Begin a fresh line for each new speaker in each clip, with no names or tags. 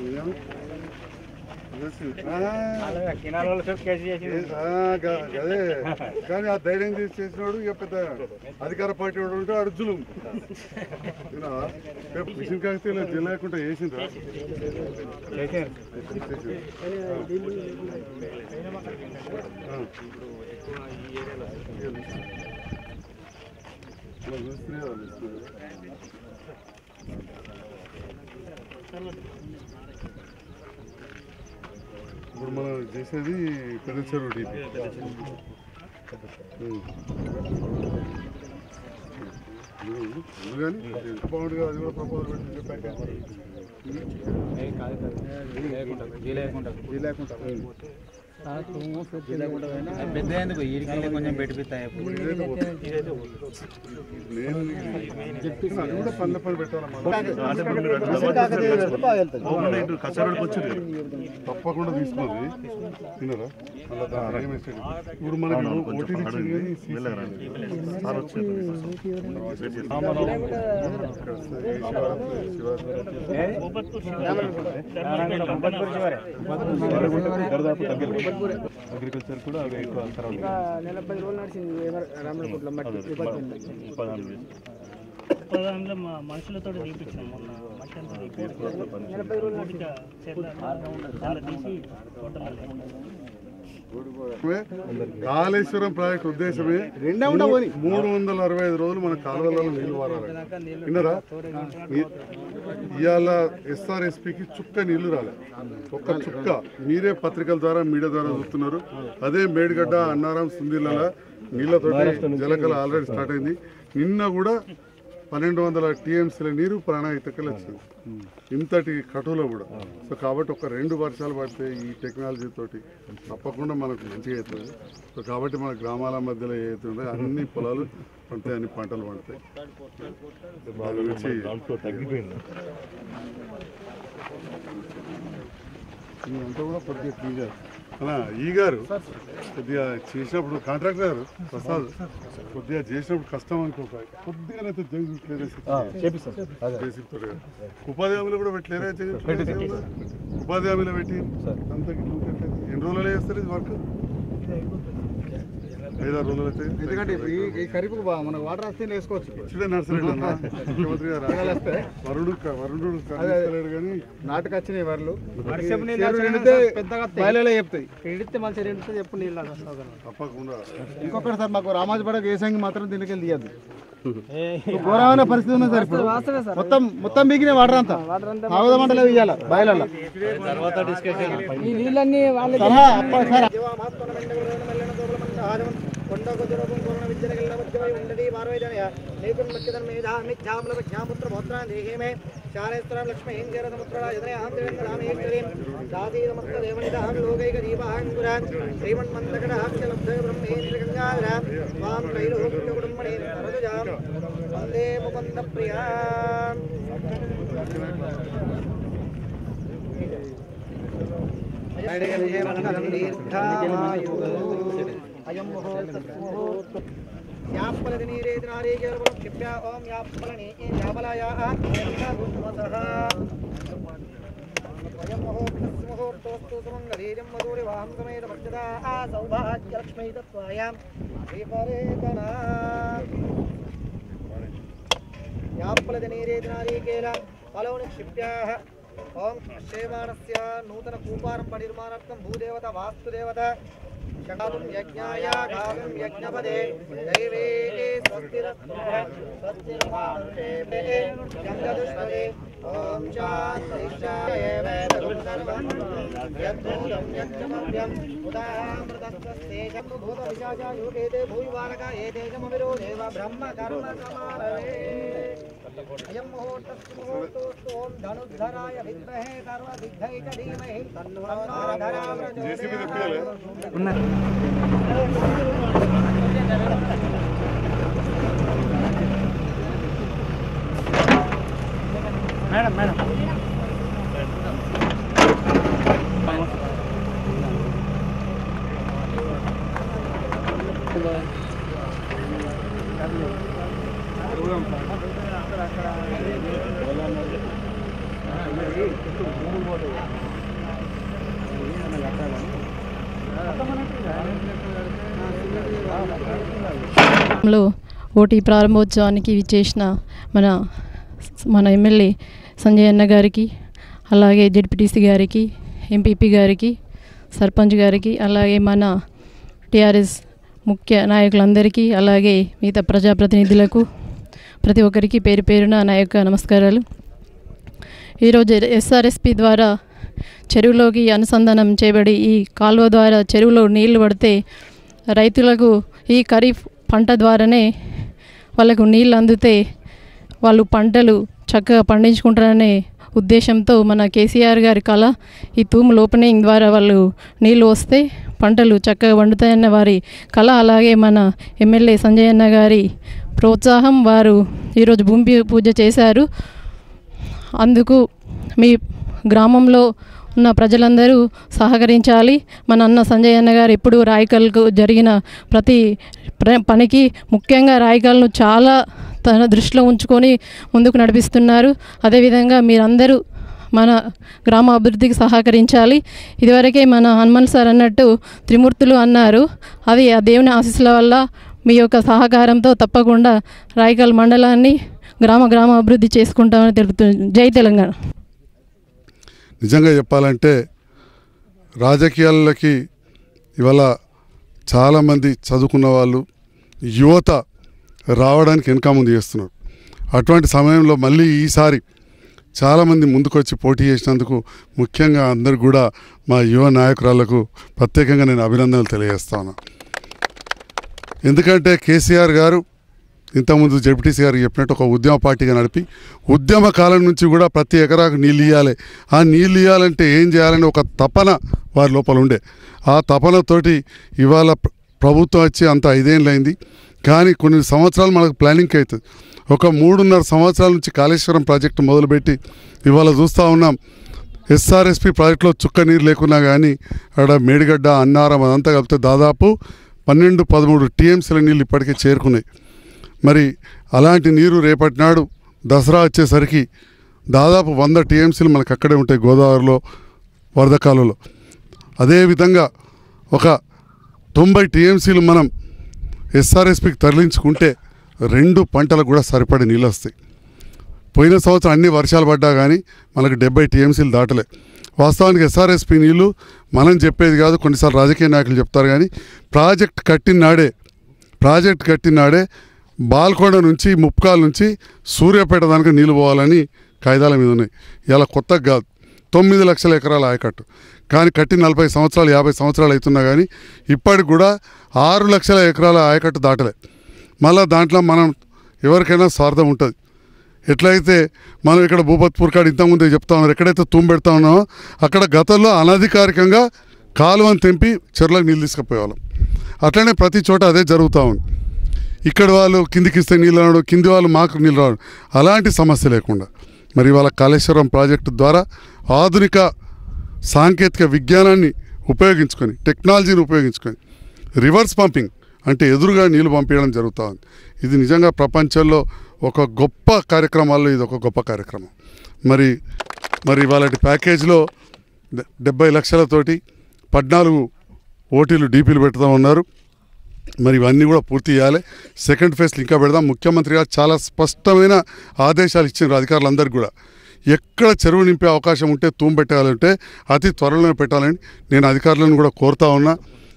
అదే కానీ ఆ ధైర్యం చేసి చేసినోడు ఇక పెద్ద అధికార పార్టీ వాడు ఉంటే అర్జులు మిషన్ కాకపోతే ఇలా జిల్లా లేకుండా వేసిందా చూస్తే వాళ్ళు ఇస్తున్నారు. ఇప్పుడు మనం చేసేది పెద్ద చెరువు డీపీ కానీ బాగుంది కదా అది కూడా ప్రపోజల్ పెట్టి చెప్పాక
పెద్ద ఎందుకు ఈడికి కొంచెం పెట్టిపిస్తాయి
ఇదైతే పోతుంది. నేను చెప్తున్నా అది కూడా పనుల పని పెట్టాలమ్మా తప్పకుండా తీసుకోండి తినరా అలా దాని ఏం వేస్తాడు? ఇప్పుడు మనకి ఓటీడీ ఇచ్చింది కానీ
అగ్రికల్చర్ కూడా అవి ఎక్కువ తర్వాత
నెల పది రోజులు నడిచింది రామలకోట్ల మట్టి విపత్తు
దాంట్లో మా మనుషులతో తీపించాం మొన్న మట్టి అంతా తీపించి చెట్ల తీసి టోటల్
కాళేశ్వరం ప్రాజెక్ట్ ఉద్దేశమే మూడు వందల అరవై ఐదు రోజులు మన కాలువలలో నీళ్లు వారాలి విన్నరా ఈ- ఇవాళ ఎస్ఆర్ఎస్పికి చుక్క నీళ్లు రాలే ఒక్క చుక్క మీరే పత్రికల ద్వారా మీడియా ద్వారా చూస్తున్నారు అదే మేడిగడ్డ అన్నారం సుందిల్ల నీళ్లతోటి జలకళ ఆల్రెడీ స్టార్ట్ అయింది నిన్న కూడా పన్నెండు వందల టీఎంసీల నీరు ప్రాణాయితకలు వచ్చింది ఇంతటి కటువులో కూడా సో కాబట్టి ఒక రెండు వర్షాలు పడితే ఈ టెక్నాలజీ తోటి తప్పకుండా మనకు మంచిగా అవుతుంది సో కాబట్టి మన గ్రామాల మధ్యలో ఏదైతుందో అన్ని పొలాలు పండుతాయి అన్ని పంటలు పండుతాయి దాని గురించి
దాంట్లో తగ్గిపోయింది
అంతా కూడా కొద్దిగా క్లియర్ అలా ఈ గారు కొద్దిగా చేసినప్పుడు కాంట్రాక్టర్ గారు ప్రసాద్ కొద్దిగా చేసినప్పుడు కష్టం అనుకోక కొద్దిగా అయితే
చేపిస్తాం
జేసీబీ తోటి ఉపాధి హామీలు కూడా పెట్టలేరా జగన్? ఉపాధి హామీలో పెట్టి అంత గిట్ల ఉంటే ఎట్లా? ఎన్ని రోజులు చేస్తారు ఇది వర్క్ ఐదారు రోజులు అయితే
ఎందుకంటే ఈ ఈ ఖరీఫ్ మనకు వాటర్ వస్తే వేసుకోవచ్చు
ఇచ్చుడే నర్సరీ అన్న ముఖ్యమంత్రి గారు వరుడు వరుడు కనిపిస్తలేడు కానీ
నాటుకు వచ్చినాయి వరలు
వర్షం
పెద్దగా బయలులో చెప్తాయి ఇడితే మంచిగా రెండితే చెప్పు నీళ్ళు వస్తావు కదా
తప్పకుండా
ఇంకొకటి సార్ మాకు రామాజపడ వేసంగి మాత్రం దీనికి తీయద్దు ఘోరమైన పరిస్థితి ఉంది సార్ ఇప్పుడు మొత్తం మొత్తం బిగిన వాటర్ అంతా ఆవుద మంటలో ఇయ్యాల బయలలో ఈ నీళ్ళన్నీ వాళ్ళ
వందే ముకుంద ప్రియా యాప్పలదినీరేదినారీకేల ఫలో నిక్షిప్యాः ఓం శ్రీమానస్య నూతన కూపారంభ నిర్మాణార్థం భూదేవత వాస్తుదేవత శకాతుం యజ్ఞాయ గాతుం యజ్ఞపదే దైవే స్వస్తిరస్వః స్వస్తిర్మానుషేభే గంగదుష్పదే ఓం శాంతి శాయేవేదం సర్వం యద్భూతం యజ్ఞమవ్యం ఉదామృతస్తేజం భూత విశాచ యోగేతే భూయివారక ఏతేజమవిరో దేవ బ్రహ్మ కర్మ సమారవే అయం ముహూర్తస్సు ముహూర్తోస్తు ఓం ధనుద్ధరాయ విద్మహే సర్వసిద్ధై చ ధీమహి తన్నో ధరా
జేసీబీ తెప్పియాలి
మేడం మేడం
లో ఓటీ ప్రారంభోత్సవానికి విచ్చేసిన మన మన ఎమ్మెల్యే సంజయ్ అన్న గారికి అలాగే జడ్పీటీసీ గారికి ఎంపీపీ గారికి సర్పంచ్ గారికి అలాగే మన టీఆర్ఎస్ ముఖ్య నాయకులందరికీ అలాగే మిగతా ప్రజాప్రతినిధులకు ప్రతి ఒక్కరికి పేరు పేరున నా యొక్క నమస్కారాలు ఈరోజు ఎస్ఆర్ఎస్పి ద్వారా చెరువులోకి అనుసంధానం చేయబడి ఈ కాలువ ద్వారా చెరువులో నీళ్లు పడితే రైతులకు ఈ ఖరీఫ్ పంట ద్వారానే వాళ్ళకు నీళ్ళు అందితే వాళ్ళు పంటలు చక్కగా పండించుకుంటారనే ఉద్దేశంతో మన కేసీఆర్ గారి కళ ఈ తూములు ఓపెనింగ్ ద్వారా వాళ్ళు నీళ్ళు వస్తే పంటలు చక్కగా వండుతాయన్న వారి కళ అలాగే మన ఎమ్మెల్యే సంజయ్ అన్న గారి ప్రోత్సాహం వారు ఈరోజు భూమి పూజ చేశారు అందుకు మీ గ్రామంలో ఉన్న ప్రజలందరూ సహకరించాలి మన అన్న సంజయ్ అన్న గారు ఎప్పుడు రాయకల్కు జరిగిన ప్రతి ప్ర- పనికి ముఖ్యంగా రాయకల్ను చాలా తన దృష్టిలో ఉంచుకొని ముందుకు నడిపిస్తున్నారు అదేవిధంగా మీరందరూ మన గ్రామ అభివృద్ధికి సహకరించాలి ఇదివరకే మన హనుమాన్ సార్ అన్నట్టు త్రిమూర్తులు అన్నారు అది ఆ దేవుని ఆశీస్సుల వల్ల మీ యొక్క సహకారంతో తప్పకుండా రాయకల్ మండలాన్ని గ్రామ గ్రామ అభివృద్ధి చేసుకుంటామని తెలుపుతుంది జై తెలంగాణ
నిజంగా చెప్పాలంటే రాజకీయాలకి ఇవాళ చాలామంది చదువుకున్న వాళ్ళు యువత రావడానికి వెనక ముందు చేస్తున్నారు అటువంటి సమయంలో మళ్ళీ ఈసారి చాలామంది ముందుకొచ్చి పోటీ చేసినందుకు ముఖ్యంగా అందరు కూడా మా యువ నాయకురాళ్లకు ప్రత్యేకంగా నేను అభినందనలు తెలియజేస్తాను ఎందుకంటే కేసీఆర్ గారు ఇంతకుముందు జడ్పీటీసీ గారు చెప్పినట్టు ఒక ఉద్యమ పార్టీగా నడిపి ఉద్యమ కాలం నుంచి కూడా ప్రతి ఎకరాకు నీళ్ళు ఇవ్వాలి ఆ నీళ్ళు ఇవ్వాలంటే ఏం చేయాలని ఒక తపన వారి లోపల ఉండే ఆ తపనతోటి ఇవాళ ప్ర- ప్రభుత్వం వచ్చి అంత ఐదేళ్ళైంది కానీ కొన్ని సంవత్సరాలు మనకు ప్లానింగ్ అవుతుంది ఒక మూడున్నర సంవత్సరాల నుంచి కాళేశ్వరం ప్రాజెక్టు మొదలుపెట్టి ఇవాళ చూస్తూ ఉన్నాం ఎస్ఆర్ఎస్పి ప్రాజెక్టులో చుక్క నీరు లేకున్నా కానీ అక్కడ మేడిగడ్డ అన్నారం అదంతా కలిపితే దాదాపు పన్నెండు పదమూడు టీఎంసీల నీళ్ళు ఇప్పటికే చేరుకున్నాయి మరి అలాంటి నీరు రేపటి నాడు దసరా వచ్చేసరికి దాదాపు వంద టీఎంసీలు మనకు అక్కడే ఉంటాయి గోదావరిలో వరద కాలంలో అదేవిధంగా ఒక తొంభై టీఎంసీలు మనం ఎస్ఆర్ఎస్పికి తరలించుకుంటే రెండు పంటలకు కూడా సరిపడే నీళ్ళు వస్తాయి పోయిన సంవత్సరం అన్ని వర్షాలు పడ్డా కానీ మనకు డెబ్బై టీఎంసీలు దాటలే వాస్తవానికి ఎస్ఆర్ఎస్పి నీళ్ళు మనం చెప్పేది కాదు కొన్నిసార్లు రాజకీయ నాయకులు చెప్తారు కానీ ప్రాజెక్ట్ కట్టిన నాడే ప్రాజెక్ట్ కట్టిన నాడే బాల్కొండ నుంచి ముప్కాల నుంచి సూర్యాపేట దానికి నీళ్ళు పోవాలని కాయిదాల మీద ఉన్నాయి ఇలా కొత్తగా కాదు తొమ్మిది లక్షల ఎకరాల ఆయకట్టు కానీ కట్టి నలభై సంవత్సరాలు యాభై సంవత్సరాలు అవుతున్నా కానీ ఇప్పటికి కూడా ఆరు లక్షల ఎకరాల ఆయకట్టు దాటలే మళ్ళీ దాంట్లో మనం ఎవరికైనా స్వార్థం ఉంటుంది ఎట్లయితే మనం ఇక్కడ భూపత్పూర్ కాడ ఇంతకుముందే చెప్తా ఉన్నారు ఎక్కడైతే తూము పెడతా ఉన్నామో అక్కడ గతంలో అనధికారికంగా కాలువను తెంపి చెరువులకు నీళ్ళు తీసుకుపోయేవాళ్ళం అట్లనే ప్రతి చోట అదే జరుగుతూ ఉంది ఇక్కడ వాళ్ళు కిందికి ఇస్తే నీళ్ళు రావడం కింది వాళ్ళు మాకు నీళ్ళు రావడం అలాంటి సమస్య లేకుండా మరి వాళ్ళ కాళేశ్వరం ప్రాజెక్టు ద్వారా ఆధునిక సాంకేతిక విజ్ఞానాన్ని ఉపయోగించుకొని టెక్నాలజీని ఉపయోగించుకొని రివర్స్ పంపింగ్ అంటే ఎదురుగా నీళ్లు పంపించడం జరుగుతూ ఉంది ఇది నిజంగా ప్రపంచంలో ఒక గొప్ప కార్యక్రమాల్లో ఇది ఒక గొప్ప కార్యక్రమం మరి మరి వాళ్ళ ప్యాకేజ్లో డె- డెబ్బై లక్షలతోటి పద్నాలుగు ఓటీలు డీపీలు పెడతా ఉన్నారు మరి ఇవన్నీ కూడా పూర్తి చేయాలి సెకండ్ ఫేజ్లు ఇంకా పెడదాం ముఖ్యమంత్రి గారు చాలా స్పష్టమైన ఆదేశాలు ఇచ్చారు అధికారులందరికీ కూడా ఎక్కడ చెరువు నింపే అవకాశం ఉంటే తూము పెట్టాలంటే అతి త్వరలోనే పెట్టాలని నేను అధికారులను కూడా కోరుతా ఉన్నా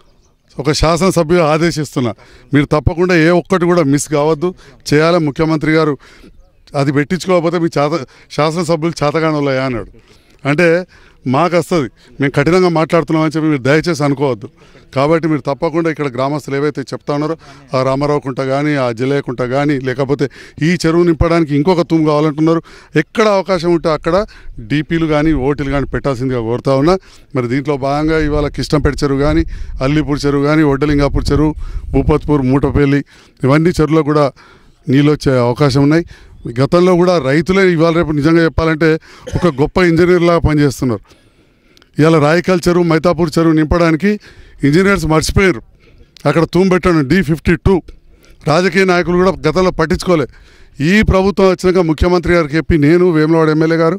ఒక శాసనసభ్యులు ఆదేశిస్తున్నా మీరు తప్పకుండా ఏ ఒక్కటి కూడా మిస్ కావద్దు చేయాలి ముఖ్యమంత్రి గారు అది పెట్టించుకోకపోతే మీ చేత శాసనసభ్యులు చేతగానోళ్ళయా అన్నాడు అంటే మాకు వస్తుంది మేము కఠినంగా మాట్లాడుతున్నామని చెప్పి మీరు దయచేసి అనుకోవద్దు కాబట్టి మీరు తప్పకుండా ఇక్కడ గ్రామస్తులు ఏవైతే చెప్తా ఉన్నారో ఆ రామారావు కుంట కానీ ఆ జిల్లయ్య కుంట కానీ లేకపోతే ఈ చెరువు నింపడానికి ఇంకొక తూము కావాలంటున్నారు ఎక్కడ అవకాశం ఉంటే అక్కడ డీపీలు కానీ ఓటీలు కానీ పెట్టాల్సిందిగా కోరుతా ఉన్నా మరి దీంట్లో భాగంగా ఇవాళ కిష్టంపేట చెరువు కానీ అల్లిపూర్ చెరువు కానీ ఒడ్డలింగాపూర్ చెరువు భూపత్పూర్ మూటపల్లి ఇవన్నీ చెరువులో కూడా నీళ్ళు వచ్చే అవకాశం ఉన్నాయి గతంలో కూడా రైతులే ఇవాళ రేపు నిజంగా చెప్పాలంటే ఒక గొప్ప ఇంజనీర్లాగా పనిచేస్తున్నారు ఇవాళ రాయకల్ చెరువు మైతాపూర్ చెరువు నింపడానికి ఇంజనీర్స్ మర్చిపోయారు అక్కడ తూము పెట్టాను డి ఫిఫ్టీ టూ రాజకీయ నాయకులు కూడా గతంలో పట్టించుకోలే ఈ ప్రభుత్వం వచ్చినాక ముఖ్యమంత్రి గారికి చెప్పి నేను వేములవాడ ఎమ్మెల్యే గారు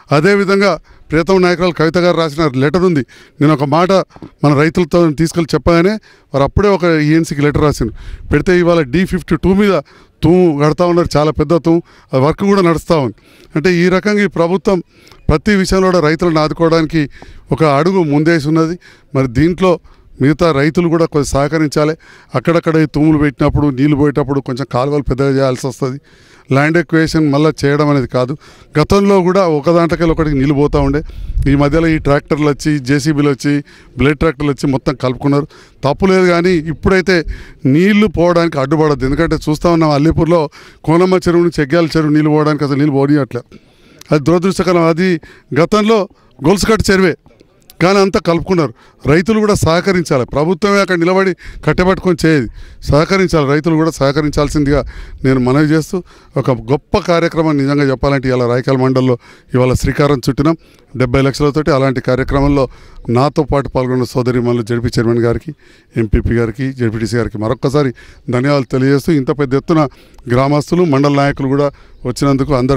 అదేవిధంగా ప్రియతమ నాయకురాలు కవిత గారు రాసిన లెటర్ ఉంది నేను ఒక మాట మన రైతులతో తీసుకెళ్ళి చెప్పగానే వారు అప్పుడే ఒక ఈఎన్సీకి లెటర్ రాసింది పెడితే ఇవాళ డి ఫిఫ్టీ టూ మీద తూము కడతా ఉన్నారు చాలా పెద్ద తూము ఆ వర్క్ కూడా నడుస్తూ ఉంది అంటే ఈ రకంగా ఈ ప్రభుత్వం ప్రతి విషయంలో కూడా రైతులను ఆదుకోవడానికి ఒక అడుగు ముందేసి ఉన్నది మరి దీంట్లో మిగతా రైతులు కూడా కొంచెం సహకరించాలి అక్కడక్కడ ఈ తూములు పెట్టినప్పుడు నీళ్లు పోయేటప్పుడు కొంచెం కాలువలు పెద్దగా చేయాల్సి వస్తుంది ల్యాండ్ ఎక్వేషన్ మళ్ళీ చేయడం అనేది కాదు గతంలో కూడా ఒక దాంట్లోకెళ్ళి ఒకటికి నీళ్ళు పోతూ ఉండే ఈ మధ్యలో ఈ ట్రాక్టర్లు వచ్చి జేసీబీలు వచ్చి బ్లేడ్ ట్రాక్టర్లు వచ్చి మొత్తం కలుపుకున్నారు తప్పు లేదు కానీ ఇప్పుడైతే నీళ్లు పోవడానికి అడ్డుపడద్దు ఎందుకంటే చూస్తూ ఉన్నాం అల్లీపూర్లో కోనమ్మ చెరువు నుంచి ఎగ్గాల చెరువు నీళ్ళు పోవడానికి అసలు నీళ్ళు పోనీయట్లే అది దురదృష్టకరం అది గతంలో గొలుసుకట్టు చెరువే కానీ అంతా కలుపుకున్నారు రైతులు కూడా సహకరించాలి ప్రభుత్వమే అక్కడ నిలబడి కట్టబెట్టుకొని చేయదు సహకరించాలి రైతులు కూడా సహకరించాల్సిందిగా నేను మనవి చేస్తూ ఒక గొప్ప కార్యక్రమం నిజంగా చెప్పాలంటే ఇవాళ రాయకాల మండల్లో ఇవాళ శ్రీకారం చుట్టినాం డెబ్బై లక్షలతోటి అలాంటి కార్యక్రమంలో నాతో పాటు పాల్గొన్న సోదరి మళ్ళీ జడ్పీ చైర్మన్ గారికి ఎంపీపీ గారికి జడ్పీటీసీ గారికి మరొక్కసారి ధన్యవాదాలు తెలియజేస్తూ ఇంత పెద్ద ఎత్తున గ్రామస్తులు మండల నాయకులు కూడా వచ్చినందుకు అందరు